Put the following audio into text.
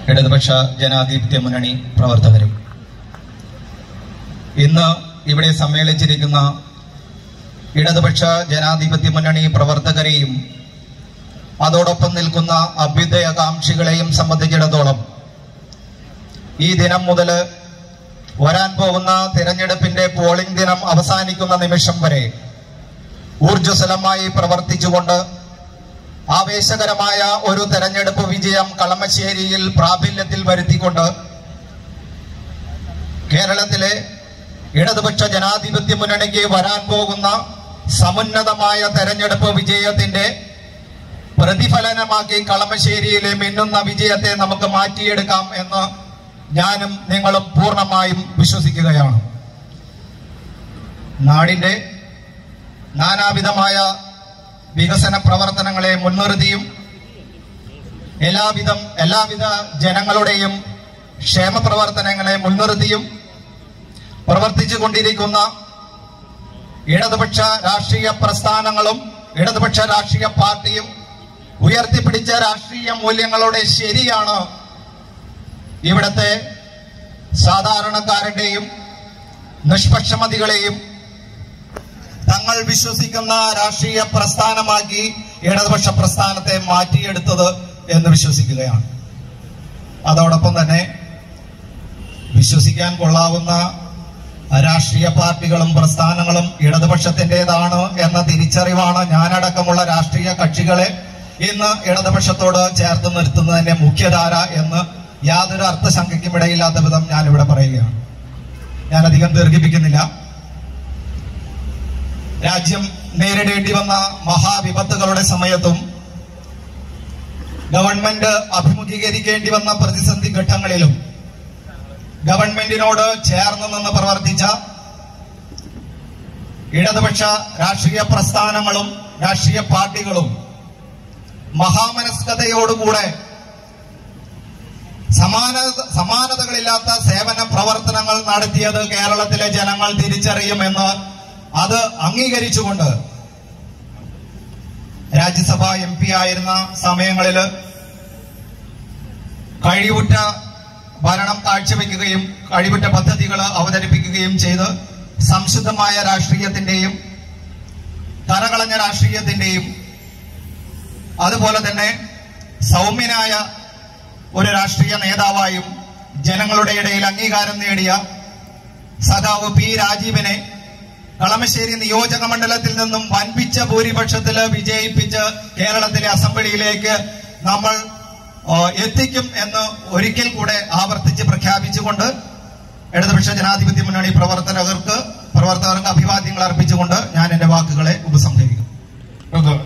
ഇടതുപക്ഷ ജനാധിപത്യ മുന്നണി പ്രവർത്തകരും ഇന്ന് ഇവിടെ സമ്മേളിച്ചിരിക്കുന്ന ഇടതുപക്ഷ ജനാധിപത്യ മുന്നണി പ്രവർത്തകരെയും അതോടൊപ്പം നിൽക്കുന്ന അഭ്യുദയകാംക്ഷികളെയും സംബന്ധിച്ചിടത്തോളം ഈ ദിനം മുതൽ വരാൻ പോകുന്ന തിരഞ്ഞെടുപ്പിന്റെ പോളിംഗ് ദിനം അവസാനിക്കുന്ന നിമിഷം വരെ ഊർജ്ജസ്വലമായി പ്രവർത്തിച്ചുകൊണ്ട് ആവേശകരമായ ഒരു തെരഞ്ഞെടുപ്പ് വിജയം കളമശ്ശേരിയിൽ പ്രാബല്യത്തിൽ വരുത്തിക്കൊണ്ട് കേരളത്തിലെ ഇടതുപക്ഷ ജനാധിപത്യ മുന്നണിക്ക് വരാൻ പോകുന്ന സമുന്നതമായ തെരഞ്ഞെടുപ്പ് വിജയത്തിന്റെ പ്രതിഫലനമാക്കി കളമശ്ശേരിയിലെ മിന്നുന്ന വിജയത്തെ നമുക്ക് മാറ്റിയെടുക്കാം എന്ന് ഞാനും നിങ്ങളും പൂർണ്ണമായും വിശ്വസിക്കുകയാണ് നാടിന്റെ നാനാവിധമായ വികസന പ്രവർത്തനങ്ങളെ മുൻനിർത്തിയും എല്ലാവിധം എല്ലാവിധ ജനങ്ങളുടെയും ക്ഷേമ പ്രവർത്തനങ്ങളെ മുൻനിർത്തിയും പ്രവർത്തിച്ചു കൊണ്ടിരിക്കുന്ന ഇടതുപക്ഷ രാഷ്ട്രീയ പ്രസ്ഥാനങ്ങളും ഇടതുപക്ഷ രാഷ്ട്രീയ പാർട്ടിയും ഉയർത്തിപ്പിടിച്ച രാഷ്ട്രീയ മൂല്യങ്ങളുടെ ശരിയാണ് ഇവിടത്തെ സാധാരണക്കാരുടെയും നിഷ്പക്ഷമതികളെയും തങ്ങൾ വിശ്വസിക്കുന്ന രാഷ്ട്രീയ പ്രസ്ഥാനമാക്കി ഇടതുപക്ഷ പ്രസ്ഥാനത്തെ മാറ്റിയെടുത്തത് എന്ന് വിശ്വസിക്കുകയാണ് അതോടൊപ്പം തന്നെ വിശ്വസിക്കാൻ കൊള്ളാവുന്ന രാഷ്ട്രീയ പാർട്ടികളും പ്രസ്ഥാനങ്ങളും ഇടതുപക്ഷത്തിൻ്റെതാണ് എന്ന തിരിച്ചറിവാണ് ഞാനടക്കമുള്ള രാഷ്ട്രീയ കക്ഷികളെ ഇന്ന് ഇടതുപക്ഷത്തോട് ചേർത്ത് നിർത്തുന്നതിന്റെ മുഖ്യധാര എന്ന് യാതൊരു അർത്ഥശങ്കയ്ക്കും ഇടയില്ലാത്ത വിധം ഞാനിവിടെ പറയുകയാണ് ഞാൻ അധികം ദീർഘിപ്പിക്കുന്നില്ല രാജ്യം നേരിടേണ്ടി വന്ന മഹാവിപത്തുകളുടെ സമയത്തും ഗവൺമെന്റ് അഭിമുഖീകരിക്കേണ്ടി വന്ന പ്രതിസന്ധി ഘട്ടങ്ങളിലും ഗവൺമെന്റിനോട് ചേർന്ന് നിന്ന് പ്രവർത്തിച്ച ഇടതുപക്ഷ രാഷ്ട്രീയ പ്രസ്ഥാനങ്ങളും രാഷ്ട്രീയ പാർട്ടികളും മഹാമനസ്കതയോടുകൂടെ സമാന സമാനതകളില്ലാത്ത സേവന പ്രവർത്തനങ്ങൾ നടത്തിയത് കേരളത്തിലെ ജനങ്ങൾ തിരിച്ചറിയുമെന്ന് അത് അംഗീകരിച്ചുകൊണ്ട് രാജ്യസഭ എം പി ആയിരുന്ന സമയങ്ങളിൽ കഴിവുറ്റ ഭരണം കാഴ്ചവെക്കുകയും കഴിവുറ്റ പദ്ധതികൾ അവതരിപ്പിക്കുകയും ചെയ്ത് സംശുദ്ധമായ രാഷ്ട്രീയത്തിന്റെയും കരകളഞ്ഞ രാഷ്ട്രീയത്തിന്റെയും അതുപോലെ തന്നെ സൗമ്യനായ ഒരു രാഷ്ട്രീയ നേതാവായും ജനങ്ങളുടെ ഇടയിൽ അംഗീകാരം നേടിയ സഖാവ് പി രാജീവിനെ കളമശ്ശേരി നിയോജക മണ്ഡലത്തിൽ നിന്നും വൻപിച്ച ഭൂരിപക്ഷത്തിൽ വിജയിപ്പിച്ച് കേരളത്തിലെ അസംബ്ലിയിലേക്ക് നമ്മൾ ആ, എത്തിക്കും എന്ന് ഒരിക്കൽ കൂടെ ആവർത്തിച്ച് പ്രഖ്യാപിച്ചുകൊണ്ട് ഇടതുപക്ഷ ജനാധിപത്യ മുന്നണി പ്രവർത്തകർക്ക് പ്രവർത്തകർക്ക് അഭിവാദ്യങ്ങൾ അർപ്പിച്ചുകൊണ്ട് ഞാൻ എന്റെ വാക്കുകളെ ഉപസംഹരിക്കും